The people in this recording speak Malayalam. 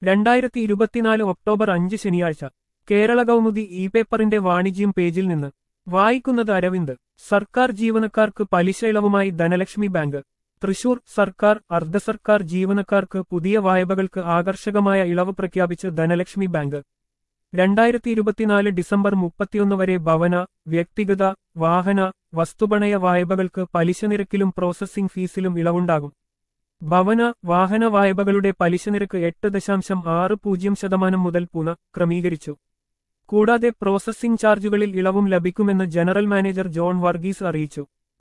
രണ്ടായിരത്തി ഇരുപത്തിനാല് ഒക്ടോബർ അഞ്ച് ശനിയാഴ്ച കേരള കൗമുദി ഇ പേപ്പറിന്റെ വാണിജ്യം പേജിൽ നിന്ന് വായിക്കുന്നത് അരവിന്ദ് സർക്കാർ ജീവനക്കാർക്ക് പലിശ ഇളവുമായി ധനലക്ഷ്മി ബാങ്ക് തൃശൂർ സർക്കാർ അർദ്ധ സർക്കാർ ജീവനക്കാർക്ക് പുതിയ വായ്പകൾക്ക് ആകർഷകമായ ഇളവ് പ്രഖ്യാപിച്ച് ധനലക്ഷ്മി ബാങ്ക് രണ്ടായിരത്തി ഇരുപത്തിനാല് ഡിസംബർ മുപ്പത്തിയൊന്ന് വരെ ഭവന വ്യക്തിഗത വാഹന വസ്തുപണയ വായ്പകൾക്ക് പലിശ നിരക്കിലും പ്രോസസ്സിംഗ് ഫീസിലും ഇളവുണ്ടാകും ഭവന വാഹന വായ്പകളുടെ പലിശ നിരക്ക് എട്ട് ദശാംശം ആറ് പൂജ്യം ശതമാനം മുതൽ പുനഃ ക്രമീകരിച്ചു കൂടാതെ പ്രോസസ്സിംഗ് ചാർജുകളിൽ ഇളവും ലഭിക്കുമെന്ന് ജനറൽ മാനേജർ ജോൺ വർഗീസ് അറിയിച്ചു